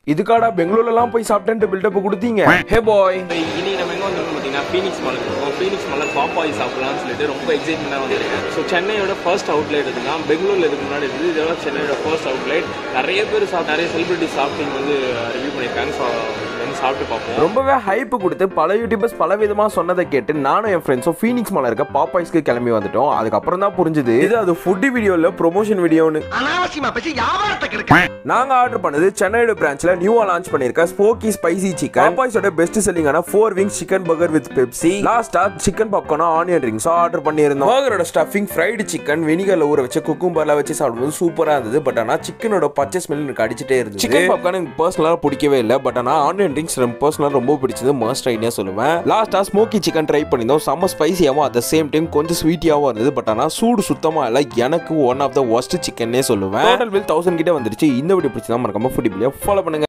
இதுக்காடா பெங்களூர்லாம் போய் சாப்பிட்டேன்ட்டு பில்டப் கொடுத்தீங்க ஹே பாய் இன்னைக்கு நம்ம எங்கே வந்திருக்கோம் பார்த்தீங்கன்னா ஃபீனிக்ஸ் மாலுக்கு இருக்கோம் ஃபீனிக்ஸ் மாலில் பாப்பாய் சாப்பிடலாம்னு சொல்லிட்டு ரொம்ப எக்ஸைட்மெண்ட்டாக வந்திருக்கேன் ஸோ சென்னையோட ஃபர்ஸ்ட் அவுட்லெட் இதுதான் பெங்களூரில் இதுக்கு முன்னாடி இருந்தது இதெல்லாம் சென்னையோட ஃபர்ஸ்ட் அவுட்லெட் நிறைய பேர் சாப்பிட்டு நிறைய செலிபிரிட்டி சாப்பிட்டு இங்க வந்து ரிவ்யூ பண்ணியிருக்காங்க ஸோ வந்து சாப்பிட்டு பார்ப்போம் ரொம்பவே ஹைப் கொடுத்து பல யூடியூபர்ஸ் பல விதமா சொன்னதை கேட்டு நானும் என் ஃப்ரெண்ட்ஸும் ஃபீனிக்ஸ் மால இருக்க பாப்பாய்ஸ்க்கு கிளம்பி வந்துட்டோம் அதுக்கப்புறம் தான் புரிஞ்சுது இது அது ஃபுட் வீடியோல ப்ரொமோஷன் வீடியோன்னு அனாவசியமா பேசி வியாபாரத்தை கெடுக்க நாங்க ஆர்டர் பண்ணது சென்னையோட பிரான்ச்ல நியூவா லான்ச் பண்ணிருக்க ஸ்போக்கி ஸ்பைசி சிக்கன் பாப்பாய்ஸோட பெஸ்ட் செல்லிங்கான four wings chicken burger with Pepsi லாஸ்டா சிக்கன் பாப்கார்னும் ஆனியன் ரிங்ஸும் ஆர்டர் பண்ணியிருந்தோம் பர்கரோட ஸ்டஃபிங் ஃப்ரைடு சிக்கன் வினிகர்ல ஊற வச்சு குக்கும்பர்ல வச்சு சாப்பிடும்போது சூப்பரா இருந்தது பட் ஆனா சிக்கனோட பச்சை ஸ்மெல் எனக்கு அடிச்சிட்டே இருந்தது சிக்கன் பாப்கார்ன் எனக்கு பர்சனலா பிடிக்கவே இல்லை பட் ஆனா ஆனியன் ரிங்ஸ் ரொம்ப பர்சனலா ரொம்ப பிடிச்சது மஸ்ட் ரைனே சொல்லுவேன் லாஸ்டா ஸ்மோக்கி சிக்கன் ட்ரை பண்ணியிருந்தோம் செம்ம ஸ்பைசியாவும் அட் த சேம் டைம் கொஞ்சம் ஸ்வீட்டியாவும் இருந்தது பட் ஆனா சூடு சுத்தமா இல்லை எனக்கு ஒன் ஆஃப் த ஒஸ்ட் சிக்கன்னே சொல்லுவேன் டோட்டல் பில் தௌசண்ட் கிட்ட வந்துருச்சு இந்த வீடியோ பிடிச்சதா மறக்காம ஃபுட் ஃபாலோ பண்ணுங்க